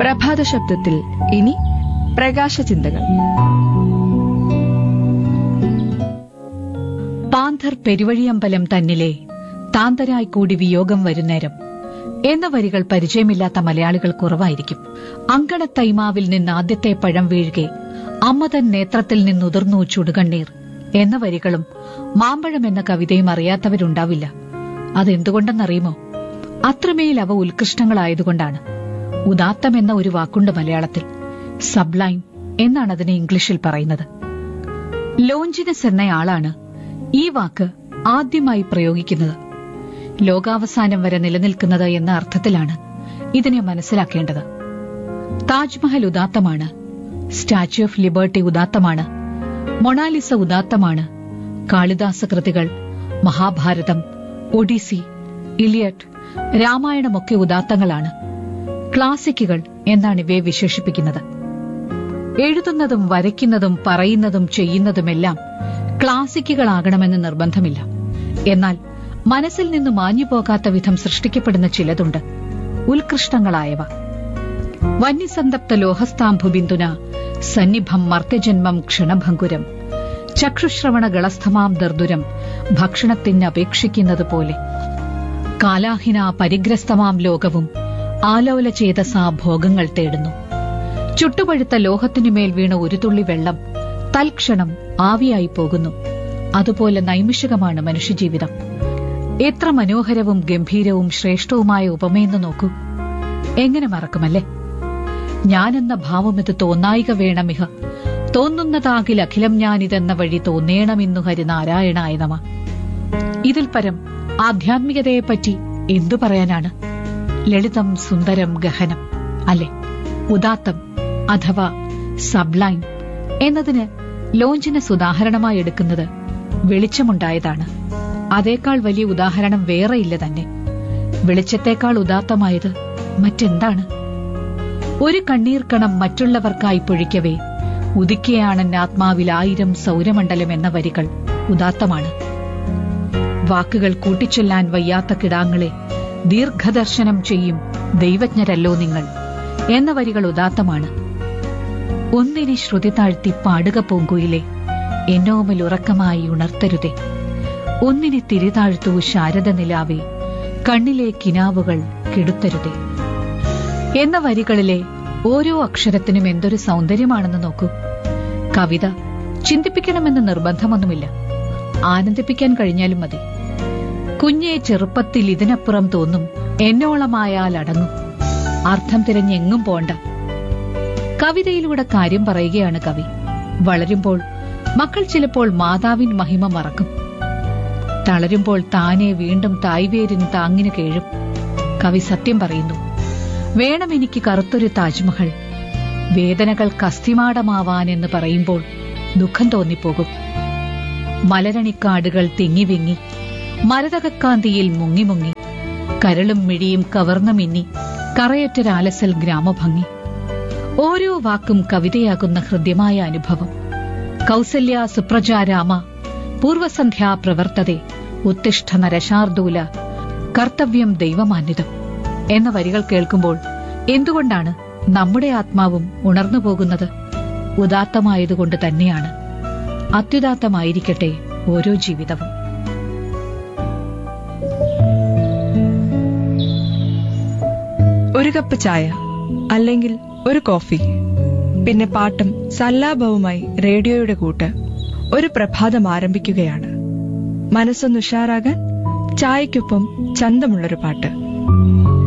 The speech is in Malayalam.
പ്രഭാത ശബ്ദത്തിൽ ഇനി പ്രകാശചിന്തകൾ പാന്തർ പെരുവഴിയമ്പലം തന്നിലെ താന്തരായി കൂടി വിയോഗം വരുന്നേരം എന്ന വരികൾ പരിചയമില്ലാത്ത മലയാളികൾ കുറവായിരിക്കും അങ്കണത്തൈമാവിൽ നിന്ന് ആദ്യത്തെ പഴം വീഴുകെ അമ്മ തൻ നേത്രത്തിൽ നിന്നുതിർന്നു ചുടുകണ്ണീർ എന്ന വരികളും മാമ്പഴം എന്ന കവിതയും അറിയാത്തവരുണ്ടാവില്ല അതെന്തുകൊണ്ടെന്നറിയുമോ അത്രമേൽ അവ ഉത്കൃഷ്ടങ്ങളായതുകൊണ്ടാണ് ഉദാത്തം എന്ന ഒരു വാക്കുണ്ട് മലയാളത്തിൽ സബ്ലൈം എന്നാണ് അതിനെ ഇംഗ്ലീഷിൽ പറയുന്നത് ലോഞ്ചിനസ് എന്നയാളാണ് ഈ വാക്ക് ആദ്യമായി പ്രയോഗിക്കുന്നത് ലോകാവസാനം വരെ നിലനിൽക്കുന്നത് എന്ന അർത്ഥത്തിലാണ് ഇതിനെ മനസ്സിലാക്കേണ്ടത് താജ്മഹൽ ഉദാത്തമാണ് സ്റ്റാച്യു ഓഫ് ലിബർട്ടി ഉദാത്തമാണ് മൊണാലിസ ഉദാത്തമാണ് കാളിദാസ കൃതികൾ മഹാഭാരതം ഒഡീസി ഇലിയട്ട് രാമായണമൊക്കെ ഉദാത്തങ്ങളാണ് ക്ലാസിക്കുകൾ എന്നാണ് ഇവയെ വിശേഷിപ്പിക്കുന്നത് എഴുതുന്നതും വരയ്ക്കുന്നതും പറയുന്നതും ചെയ്യുന്നതുമെല്ലാം ക്ലാസിക്കുകളാകണമെന്ന് നിർബന്ധമില്ല എന്നാൽ മനസ്സിൽ നിന്ന് മാഞ്ഞു പോകാത്ത വിധം സൃഷ്ടിക്കപ്പെടുന്ന ചിലതുണ്ട് ഉത്കൃഷ്ടങ്ങളായവ വന്യസന്തപ്ത ലോഹസ്താംഭു ബിന്ദുന സന്നിഭം മർത്യജന്മം ക്ഷണഭങ്കുരം ചക്ഷുശ്രവണ ഗളസ്ഥമാം ദർദുരം ഭക്ഷണത്തിന് അപേക്ഷിക്കുന്നത് പോലെ കാലാഹിന പരിഗ്രസ്തമാം ലോകവും ആലോല ചേതസാ ഭോഗങ്ങൾ തേടുന്നു ചുട്ടുപഴുത്ത ലോഹത്തിനുമേൽ വീണ ഒരു തുള്ളി വെള്ളം തൽക്ഷണം ആവിയായി പോകുന്നു അതുപോലെ നൈമിഷികമാണ് മനുഷ്യജീവിതം എത്ര മനോഹരവും ഗംഭീരവും ശ്രേഷ്ഠവുമായ ഉപമയെന്ന് നോക്കൂ എങ്ങനെ മറക്കുമല്ലേ ഞാനെന്ന ഭാവമിത് തോന്നായിക വേണമിഹ തോന്നുന്നതാകിൽ അഖിലം ഞാനിതെന്ന വഴി തോന്നേണമെന്നു ഹരിനാരായണായ നമ ഇതിൽ പരം ആധ്യാത്മികതയെപ്പറ്റി എന്തു പറയാനാണ് ലളിതം സുന്ദരം ഗഹനം അല്ലെ ഉദാത്തം അഥവാ സബ്ലൈം എന്നതിന് ലോഞ്ചിനസ് ഉദാഹരണമായി എടുക്കുന്നത് വെളിച്ചമുണ്ടായതാണ് അതേക്കാൾ വലിയ ഉദാഹരണം വേറെയില്ല തന്നെ വെളിച്ചത്തേക്കാൾ ഉദാത്തമായത് മറ്റെന്താണ് ഒരു കണ്ണീർക്കണം മറ്റുള്ളവർക്കായി പൊഴിക്കവേ ഉദിക്കുകയാണ് ആത്മാവിൽ ആയിരം സൗരമണ്ഡലം എന്ന വരികൾ ഉദാത്തമാണ് വാക്കുകൾ കൂട്ടിച്ചൊല്ലാൻ വയ്യാത്ത കിടാങ്ങളെ ദീർഘദർശനം ചെയ്യും ദൈവജ്ഞരല്ലോ നിങ്ങൾ എന്ന വരികൾ ഉദാത്തമാണ് ഒന്നിനെ ശ്രുതി താഴ്ത്തി പാടുക പൂങ്കുയിലെ എന്നോമൽ ഉറക്കമായി ഉണർത്തരുതേ ഒന്നിനെ തിരിതാഴ്ത്തു ശാരദ നിലാവേ കണ്ണിലെ കിനാവുകൾ കെടുത്തരുതേ എന്ന വരികളിലെ ഓരോ അക്ഷരത്തിനും എന്തൊരു സൗന്ദര്യമാണെന്ന് നോക്കൂ കവിത ചിന്തിപ്പിക്കണമെന്ന് നിർബന്ധമൊന്നുമില്ല ആനന്ദിപ്പിക്കാൻ കഴിഞ്ഞാലും മതി കുഞ്ഞെ ചെറുപ്പത്തിൽ ഇതിനപ്പുറം തോന്നും എന്നോളമായാൽ അടങ്ങും അർത്ഥം തിരഞ്ഞെങ്ങും പോണ്ട കവിതയിലൂടെ കാര്യം പറയുകയാണ് കവി വളരുമ്പോൾ മക്കൾ ചിലപ്പോൾ മാതാവിൻ മഹിമ മറക്കും തളരുമ്പോൾ താനെ വീണ്ടും തായ്വേരിന് താങ്ങിന് കേഴും കവി സത്യം പറയുന്നു വേണം എനിക്ക് കറുത്തൊരു താജ്മഹൽ വേദനകൾ കസ്തിമാടമാവാൻ എന്ന് പറയുമ്പോൾ ദുഃഖം തോന്നിപ്പോകും മലരണിക്കാടുകൾ തിങ്ങി വിങ്ങി മരതകക്കാന്തിയിൽ മുങ്ങി മുങ്ങി കരളും മിഴിയും കവർന്നു മിന്നി കറയൊറ്റൊരാലസൽ ഗ്രാമഭംഗി ഓരോ വാക്കും കവിതയാകുന്ന ഹൃദ്യമായ അനുഭവം കൗസല്യ സുപ്രജാരാമ പൂർവസന്ധ്യാ പ്രവർത്തതെ ഉത്തിഷ്ഠ നരശാർദൂല കർത്തവ്യം ദൈവമാന്യതം എന്ന വരികൾ കേൾക്കുമ്പോൾ എന്തുകൊണ്ടാണ് നമ്മുടെ ആത്മാവും ഉണർന്നു പോകുന്നത് ഉദാത്തമായതുകൊണ്ട് തന്നെയാണ് അത്യുദാത്തമായിരിക്കട്ടെ ഓരോ ജീവിതവും ഒരു കപ്പ് ചായ അല്ലെങ്കിൽ ഒരു കോഫി പിന്നെ പാട്ടും സല്ലാപവുമായി റേഡിയോയുടെ കൂട്ട് ഒരു പ്രഭാതം ആരംഭിക്കുകയാണ് മനസ്സൊന്ന് ഉഷാറാകാൻ ചായക്കൊപ്പം ചന്തമുള്ളൊരു പാട്ട്